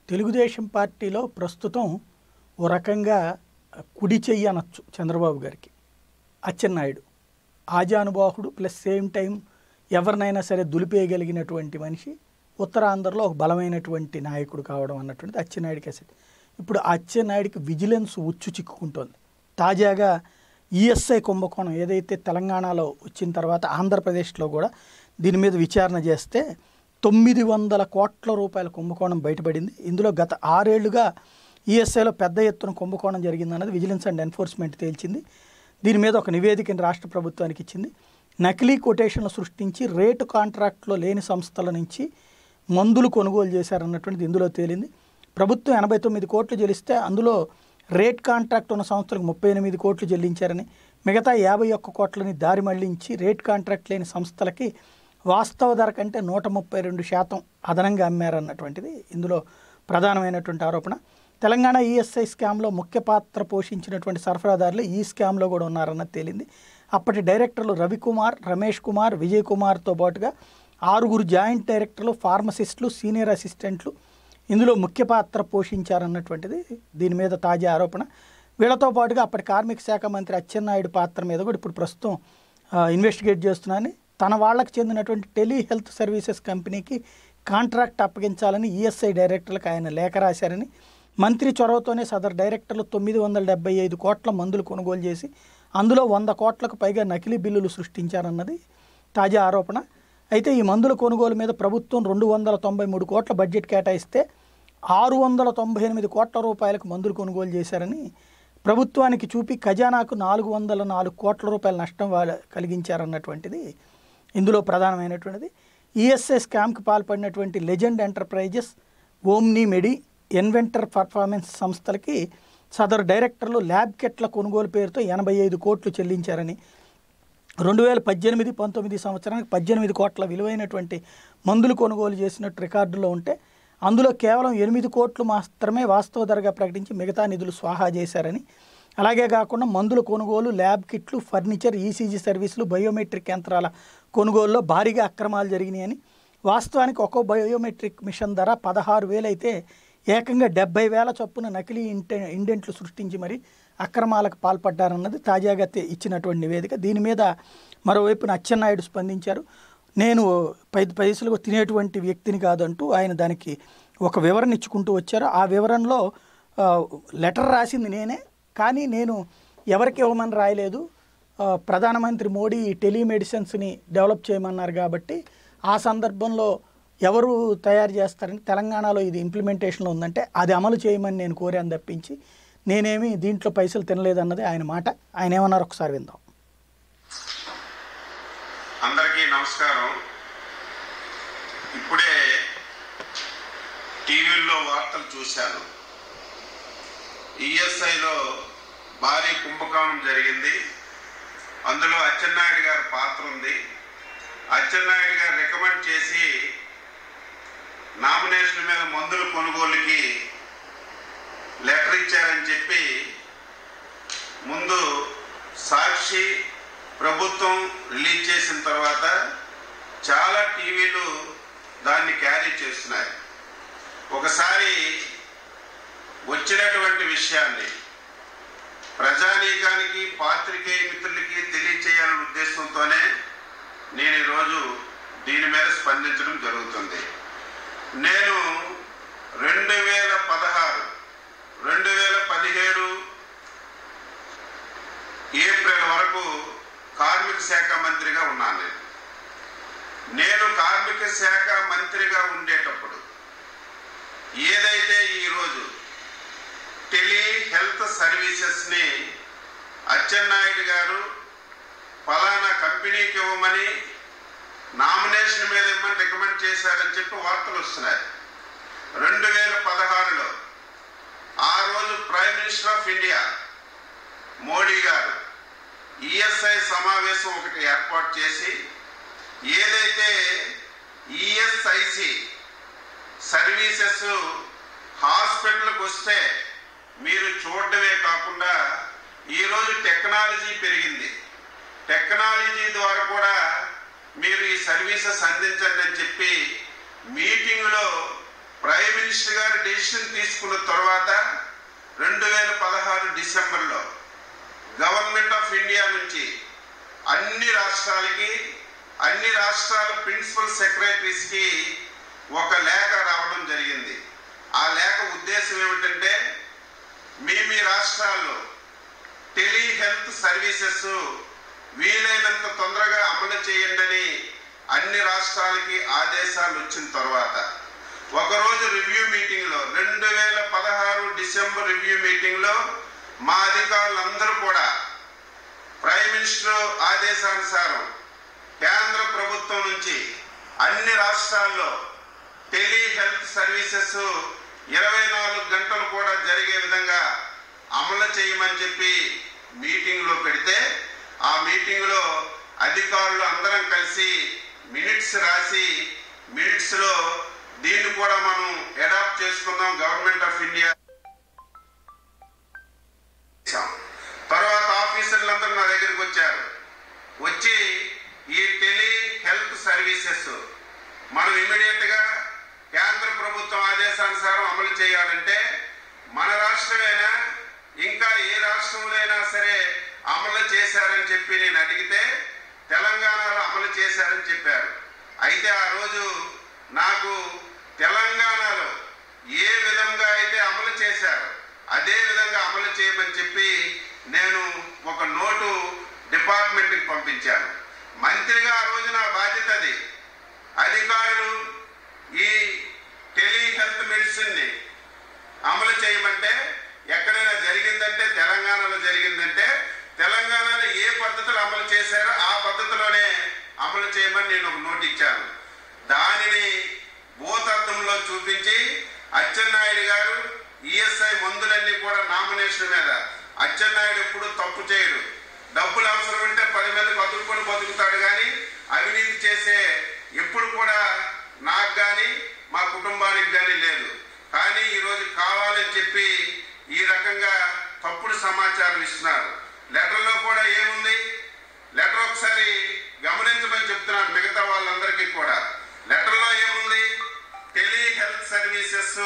తెలుగుదేశం పార్టీలో ప్రస్తుతం ఓ రకంగా కుడి చెయ్యి అనొచ్చు చంద్రబాబు గారికి అచ్చెన్నాయుడు ఆజానుబాహుడు ప్లస్ సేమ్ టైం ఎవరినైనా సరే దులిపేయగలిగినటువంటి మనిషి ఉత్తరాంధ్రలో ఒక బలమైనటువంటి నాయకుడు కావడం అన్నటువంటిది అచ్చెన్నాయుడికి అసలు ఇప్పుడు ఆ అచ్చెన్నాయుడికి విజిలెన్స్ ఉచ్చు చిక్కుకుంటోంది తాజాగా ఈఎస్ఐ కుంభకోణం ఏదైతే తెలంగాణలో వచ్చిన తర్వాత ఆంధ్రప్రదేశ్లో కూడా దీని మీద విచారణ చేస్తే తొమ్మిది వందల కోట్ల రూపాయల కుంభకోణం బయటపడింది ఇందులో గత ఆరేళ్లుగా ఈఎస్ఐలో పెద్ద ఎత్తున కుంభకోణం జరిగిందన్నది విజిలెన్స్ అండ్ ఎన్ఫోర్స్మెంట్ తేల్చింది దీని మీద ఒక నివేదికను రాష్ట్ర ప్రభుత్వానికి ఇచ్చింది నకిలీ కొటేషన్లు సృష్టించి రేటు కాంట్రాక్ట్లో లేని సంస్థల నుంచి మందులు కొనుగోలు చేశారన్నటువంటిది ఇందులో తేలింది ప్రభుత్వం ఎనభై తొమ్మిది కోట్లు చెల్లిస్తే అందులో రేట్ కాంట్రాక్ట్ ఉన్న సంస్థలకు ముప్పై ఎనిమిది కోట్లు చెల్లించారని మిగతా యాభై ఒక్క కోట్లని దారి మళ్లించి రేట్ కాంట్రాక్ట్ లేని సంస్థలకి వాస్తవ ధర కంటే నూట ముప్పై రెండు శాతం అదనంగా అమ్మారన్నటువంటిది ఇందులో ప్రధానమైనటువంటి ఆరోపణ తెలంగాణ ఈఎస్ఐ స్కామ్లో ముఖ్య పాత్ర పోషించినటువంటి సరఫరాదారులు ఈ స్కామ్లో కూడా ఉన్నారన్నది తేలింది అప్పటి డైరెక్టర్లు రవికుమార్ రమేష్ కుమార్ విజయ్ కుమార్తో పాటుగా ఆరుగురు జాయింట్ డైరెక్టర్లు ఫార్మసిస్టులు సీనియర్ అసిస్టెంట్లు ఇందులో ముఖ్య పాత్ర పోషించారన్నటువంటిది దీని మీద తాజా ఆరోపణ వీళ్ళతో పాటుగా అప్పటి కార్మిక శాఖ మంత్రి అచ్చెన్నాయుడు పాత్ర మీద కూడా ఇప్పుడు ప్రస్తుతం ఆ, ఇన్వెస్టిగేట్ చేస్తున్నారని తన వాళ్ళకి చెందినటువంటి టెలి హెల్త్ సర్వీసెస్ కంపెనీకి కాంట్రాక్ట్ అప్పగించాలని ఈఎస్ఐ డైరెక్టర్లకు ఆయన లేఖ రాశారని మంత్రి చొరవతోనే సదరు డైరెక్టర్లు తొమ్మిది వందల డెబ్బై ఐదు కోట్ల మందులు కొనుగోలు చేసి అందులో వంద కోట్లకు పైగా నకిలీ బిల్లులు సృష్టించారన్నది తాజా ఆరోపణ అయితే ఈ మందుల కొనుగోలు మీద ప్రభుత్వం రెండు వందల తొంభై మూడు కోట్ల బడ్జెట్ కేటాయిస్తే ఆరు వందల తొంభై ఎనిమిది కోట్ల రూపాయలకు మందులు కొనుగోలు చేశారని ప్రభుత్వానికి చూపి ఖజానాకు నాలుగు వందల నాలుగు కోట్ల రూపాయల నష్టం వాళ్ళ- కలిగించారన్నటువంటిది ఇందులో ప్రధానమైనటువంటిది ఈఎస్ఐ స్కామ్కి పాల్పడినటువంటి legend enterprises omni medi inventor performance సంస్థలకి సదరు డైరెక్టర్లు ల్యాబ్ కిట్ల కొనుగోలు పేరుతో ఎనభై ఐదు కోట్లు చెల్లించారని రెండు వేల పద్దెనిమిది పంతొమ్మిది సంవత్సరానికి పద్దెనిమిది కోట్ల విలువైనటువంటి మందులు కొనుగోలు చేసినట్టు రికార్డులో ఉంటే అందులో కేవలం ఎనిమిది కోట్లు మాత్రమే వాస్తవ ధరగా ప్రకటించి మిగతా నిధులు స్వాహా చేశారని అలాగే కాకుండా మందుల కొనుగోలు ల్యాబ్ కిట్లు ఫర్నిచర్ ఈసీజీ సర్వీసులు బయోమెట్రిక్ యంత్రాల కొనుగోలులో భారీగా అక్రమాలు జరిగినాయని వాస్తవానికి ఒక్కో బయోమెట్రిక్ మిషన్ ధర పదహారు వేలు అయితే ఏకంగా డెబ్బై వేల చొప్పున నకిలీ ఇంటె ఇండెంట్లు సృష్టించి మరి అక్రమాలకు పాల్పడ్డారన్నది తాజాగా తె- ఇచ్చినటువంటి నివేదిక దీని మీద మరోవైపున అచ్చెన్నాయుడు స్పందించారు నేను పది పైసలు తినేటువంటి వ్యక్తిని కాదంటూ ఆయన దానికి ఒక వివరణ ఇచ్చుకుంటూ వచ్చారు ఆ వివరణలో ఆ, లెటర్ రాసింది నేనే కానీ నేను ఎవరికి ఇవ్వమని రాయలేదు ఆ, ప్రధానమంత్రి మోడీ టెలిమెడిసిన్స్ని డెవలప్ చేయమన్నారు కాబట్టి ఆ సందర్భంలో ఎవరు తయారు చేస్తారని తెలంగాణలో ఇది ఇంప్లిమెంటేషన్లో ఉందంటే అది అమలు చేయమని నేను కోరాను తప్పించి నేనేమి దీంట్లో పైసలు తినలేదన్నది ఆయన మాట ఆయన ఏమన్నారు ఒకసారి విందాం అందరికీ నమస్కారం ఇప్పుడే టీవీల్లో వార్తలు చూశాను ఈఎస్ఐలో భారీ కుంభకోణం జరిగింది అందులో అచ్చెన్నాయుడు గారి పాత్ర ఉంది అచ్చెన్నాయుడు గారు రికమెండ్ చేసి నామినేషన్ మీద మందుల కొనుగోలుకి లెటర్ ఇచ్చారని చెప్పి ముందు సాక్షి ప్రభుత్వం రిలీజ్ చేసిన తర్వాత చాలా టీవీలు దాన్ని క్యారీ చేస్తున్నాయి ఒకసారి వచ్చినటువంటి విషయాన్ని ప్రజానీకానికి పాత్రికేయ మిత్రులకి తెలియచేయాలనే ఉద్దేశంతోనే నేను ఈరోజు దీని మీద స్పందించడం జరుగుతుంది నేను రెండు వేల పదహారు రెండు వేల పదిహేడు ఏప్రిల్ వరకు కార్మిక శాఖ మంత్రిగా ఉన్నాను నేను నేను కార్మిక శాఖ మంత్రిగా ఉండేటప్పుడు ఏదైతే ఈరోజు టెలి హెల్త్ సర్వీసెస్ని అచ్చెన్నాయుడు గారు ఫలానా కంపెనీకి ఇవ్వమని నామినేషన్ మీద ఇవ్వమని రికమెండ్ చేశారని చెప్పి వార్తలు వస్తున్నాయి రెండు వేల పదహారులో ఆ రోజు prime minister of India Modi గారు ఈఎస్ఐ సమావేశం ఒకటి ఏర్పాటు చేసి ఏదైతే ఈఎస్ఐసి సర్వీసెస్ హాస్పిటల్కి వస్తే మీరు చూడడమే కాకుండా ఈరోజు టెక్నాలజీ పెరిగింది టెక్నాలజీ ద్వారా కూడా మీరు ఈ సర్వీసెస్ అందించండి అని చెప్పి మీటింగ్లో ప్రైమ్ మినిస్టర్ గారు డెసిషన్ తీసుకున్న తర్వాత రెండు వేల పదహారు డిసెంబర్లో గవర్నమెంట్ ఆఫ్ ఇండియా నుంచి అన్ని రాష్ట్రాలకి అన్ని రాష్ట్రాల ప్రిన్సిపల్ సెక్రటరీస్కి ఒక లేఖ రావడం జరిగింది ఆ లేఖ ఉద్దేశం ఏమిటంటే మీ మీ రాష్ట్రాల్లో టెలి హెల్త్ సర్వీసెస్ వీలైనంత తొందరగా అమలు చేయండి అన్ని రాష్ట్రాలకి ఆదేశాలు వచ్చిన తర్వాత ఒకరోజు రివ్యూ మీటింగ్లో రెండు వేల పదహారు డిసెంబర్ రివ్యూ మీటింగ్లో మా అధికారులందరూ కూడా ప్రైమ్ మినిస్టర్ ఆదేశానుసారం కేంద్ర ప్రభుత్వం నుంచి అన్ని రాష్ట్రాల్లో టెలి హెల్త్ సర్వీసెస్ ఇరవై నాలుగు గంటలు కూడా జరిగే విధంగా అమలు చేయమని చెప్పి మీటింగ్లో పెడితే ఆ మీటింగ్లో అధికారులు అందరం కలిసి మినిట్స్ రాసి మినిట్స్లో దీన్ని కూడా మనం అడాప్ట్ చేసుకుందాం గవర్నమెంట్ ఆఫ్ ఇండియా చేశాం. తర్వాత ఆఫీసర్లందరూ నా దగ్గరికి వచ్చారు వచ్చి ఈ టెలి హెల్త్ సర్వీసెస్ మనం ఇమీడియట్ గా కేంద్ర ప్రభుత్వం ఆదేశానుసారం అమలు చేయాలంటే మన రాష్ట్రమైనా ఇంకా ఏ రాష్ట్రంలో అయినా సరే అమలు చేశారని చెప్పి నేను అడిగితే తెలంగాణలో అమలు చేశారని చెప్పారు అయితే ఆ రోజు నాకు తెలంగాణలో ఏ విధంగా అయితే అమలు చేశారో అదే విధంగా అమలు చేయమని చెప్పి నేను ఒక నోటు డిపార్ట్మెంట్కి పంపించాను మంత్రిగా ఆ రోజు నా బాధ్యత అది అధికారులు ఈ టెలి హెల్త్ మెడిసిన్ని అమలు చేయమంటే ఎక్కడైనా జరిగిందంటే తెలంగాణలో జరిగిందంటే తెలంగాణలో ఏ పద్ధతులు అమలు చేశారో ఆ పద్ధతిలోనే అమలు చేయమని నేను ఒక నోట్ ఇచ్చాను దానిని భూతత్వంలో చూపించి అచ్చెన్నాయుడు గారు ఈఎస్ఐ మందులన్నీ కూడా నామినేషన్ మీద అచ్చెన్నాయుడు ఎప్పుడు తప్పు చేయడు డబ్బులు అవసరం ఉంటే పది మందికి బతుకుని బతుకుతాడు కానీ అవినీతి చేసే ఎప్పుడు కూడా నాకు కానీ మా కుటుంబానికి కానీ లేదు కానీ ఈరోజు కావాలని చెప్పి ఈ రకంగా తప్పుడు సమాచారం ఇస్తున్నారు లెటర్లో కూడా ఏముంది లెటర్ ఒకసారి గమనించమని చెప్తున్నాను మిగతా వాళ్ళందరికీ కూడా లెటర్లో ఏముంది టెలి హెల్త్ సర్వీసెస్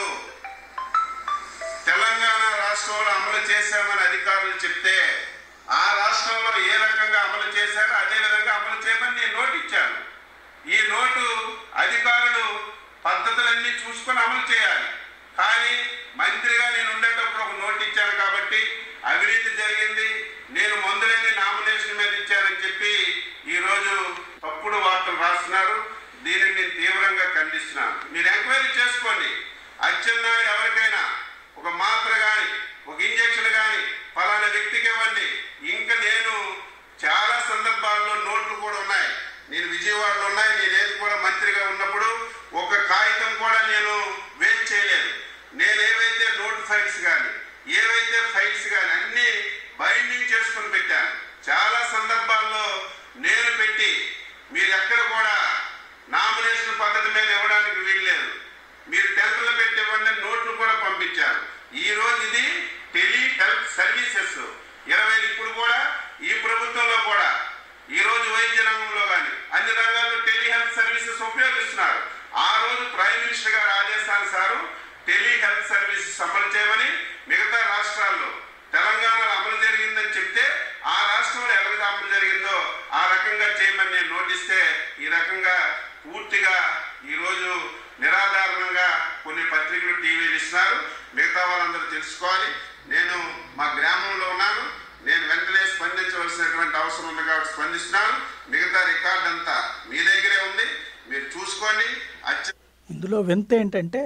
తెలంగాణ రాష్ట్రంలో అమలు చేశామని అధికారులు చెప్తే ఆ రాష్ట్రంలో ఏ రకంగా అమలు చేశారో అదే విధంగా అమలు చేయమని నేను నోటు ఇచ్చాను ఈ నోటు అధికారులు పద్ధతులన్నీ చూసుకొని అమలు చేయాలి కానీ మంత్రిగా నేను ఉండేటప్పుడు ఒక నోటు ఇచ్చాను కాబట్టి అవినీతి జరిగింది నేను మందులన్నీ నామినేషన్ మీద ఇచ్చానని చెప్పి ఈరోజు తప్పుడు వార్తలు రాస్తున్నారు దీనిని నేను తీవ్రంగా ఖండిస్తున్నాను మీరు ఎంక్వైరీ చేసుకోండి అచ్చెన్నాయుడు ఎవరికైనా ఒక మాత్ర కానీ ఒక ఇంజక్షన్ కానీ ఫలానా వ్యక్తికి ఇవ్వండి ఇంకా నేను చాలా సందర్భాల్లో నోట్లు కూడా ఉన్నాయి నేను విజయవాడలో ఉన్నాయి నేనేది కూడా మంత్రిగా ఉన్నప్పుడు ఒక కాగితం కూడా నేను వేస్ట్ చేయలేదు నేను ఏవైతే నోట్ ఫైల్స్ కానీ ఏవైతే ఫైల్స్ కానీ అన్ని బైండింగ్ చేసుకుని పెట్టాను చాలా సందర్భాల్లో నేను పెట్టి మీరు ఎక్కడ కూడా నామినేషన్ పద్ధతి మీద ఇవ్వడానికి వీల్లేదు మీరు టెన్త్లు పెట్టి ఇవ్వండి నోట్లు కూడా పంపించారు ఈ రోజు ఇది టెలి హెల్త్ సర్వీసెస్ ఇరవై ఇప్పుడు కూడా ఈ ప్రభుత్వంలో కూడా ఈ రోజు వైద్య రంగంలో కానీ అన్ని రంగాల్లో టెలి హెల్త్ సర్వీసెస్ ఉపయోగిస్తున్నారు ఆ రోజు ప్రైమ్ మినిస్టర్ గారి ఆదేశానుసారం టెలి హెల్త్ సర్వీసెస్ అమలు చేయమని మిగతా రాష్ట్రాల్లో తెలంగాణలో అమలు జరిగిందని చెప్తే ఆ రాష్ట్రంలో ఎవరికి అమలు జరిగిందో ఆ రకంగా చేయమని నేను నోటిస్తే ఈ రకంగా పూర్తిగా ఈరోజు నిరాధారణంగా కొన్ని పత్రికలు టీవీలు ఇస్తున్నారు మిగతా వాళ్ళందరూ తెలుసుకోవాలి నేను మా గ్రామంలో ఉన్నాను నేను వెంటనే స్పందించవలసినటువంటి అవసరం ఉంది కాబట్టి స్పందిస్తున్నాను మిగతా రికార్డ్ అంతా మీ దగ్గరే ఉంది మీరు చూసుకోండి అచ్చ ఇందులో వింత ఏంటంటే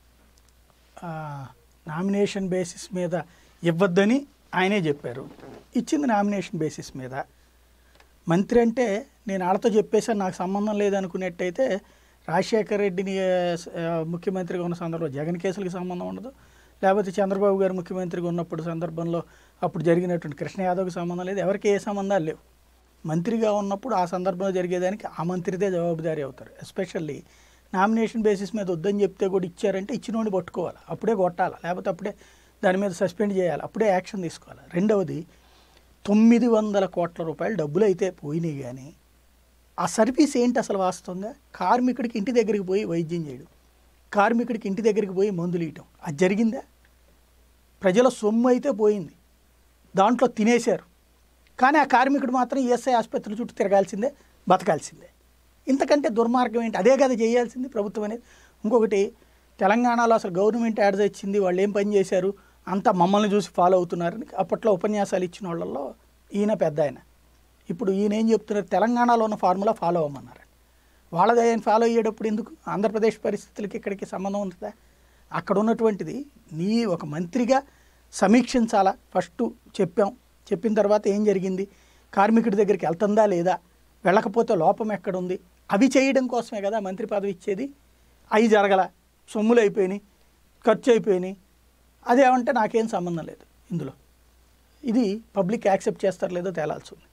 ఆ, నామినేషన్ బేసిస్ మీద ఇవ్వద్దని ఆయనే చెప్పారు ఇచ్చింది నామినేషన్ బేసిస్ మీద మంత్రి అంటే నేను వాళ్ళతో చెప్పేసాను నాకు సంబంధం లేదనుకునేట్టయితే రాజశేఖర రెడ్డిని ఆ, స- ఆ, ముఖ్యమంత్రిగా ఉన్న సందర్భంలో జగన్ కేసులకు సంబంధం ఉండదు లేకపోతే చంద్రబాబు గారు ముఖ్యమంత్రిగా ఉన్నప్పుడు సందర్భంలో అప్పుడు జరిగినటువంటి కృష్ణ యాదవ్కి సంబంధం లేదు ఎవరికి ఏ సంబంధాలు లేవు మంత్రిగా ఉన్నప్పుడు ఆ సందర్భంలో జరిగేదానికి ఆ మంత్రిదే జవాబుదారీ అవుతారు ఎస్పెషల్లీ నామినేషన్ బేసిస్ మీద వద్దని చెప్తే కూడా ఇచ్చారంటే ఇచ్చినోడిని పట్టుకోవాలి అప్పుడే కొట్టాలి లేకపోతే అప్పుడే దాని మీద సస్పెండ్ చేయాలి అప్పుడే యాక్షన్ తీసుకోవాలి రెండవది తొమ్మిది వందల కోట్ల రూపాయలు డబ్బులు అయితే పోయినాయి కానీ ఆ సర్వీస్ ఏంటి అసలు వాస్తవంగా కార్మికుడికి ఇంటి దగ్గరికి పోయి వైద్యం చేయడం కార్మికుడికి ఇంటి దగ్గరికి పోయి మందులు ఇయటం అది జరిగిందా ప్రజల సొమ్ము అయితే పోయింది దాంట్లో తినేశారు కానీ ఆ కార్మికుడు మాత్రం ఈఎస్ఐ ఆసుపత్రి చుట్టూ తిరగాల్సిందే బతకాల్సిందే ఇంతకంటే దుర్మార్గం ఏంటి అదే కదా చేయాల్సింది ప్రభుత్వం అనేది ఇంకొకటి తెలంగాణలో అసలు గవర్నమెంట్ యాడ్ ఇచ్చింది వాళ్ళు ఏం పని చేశారు అంతా మమ్మల్ని చూసి ఫాలో అవుతున్నారని అప్పట్లో ఉపన్యాసాలు ఇచ్చిన వాళ్ళల్లో ఈయన పెద్ద ఆయన ఇప్పుడు ఈయన ఏం చెప్తున్నారు తెలంగాణలో ఉన్న ఫార్ములా ఫాలో అవ్వమన్నారు వాళ్ళది ఆయన ఫాలో అయ్యేటప్పుడు ఎందుకు ఆంధ్రప్రదేశ్ పరిస్థితులకి ఇక్కడికి సంబంధం ఉంటుందా అక్కడ ఉన్నటువంటిది నీ ఒక మంత్రిగా సమీక్షించాలా ఫస్ట్ చెప్పాం చెప్పిన తర్వాత ఏం జరిగింది కార్మికుడి దగ్గరికి వెళ్తుందా లేదా వెళ్ళకపోతే లోపం ఎక్కడుంది అవి చేయడం కోసమే కదా మంత్రి పదవి ఇచ్చేది అవి జరగల సొమ్ములు అయిపోయినాయి ఖర్చు అయిపోయినాయి అదేమంటే నాకేం సంబంధం లేదు ఇందులో ఇది పబ్లిక్ యాక్సెప్ట్ చేస్తారు లేదో తేలాల్సి ఉంది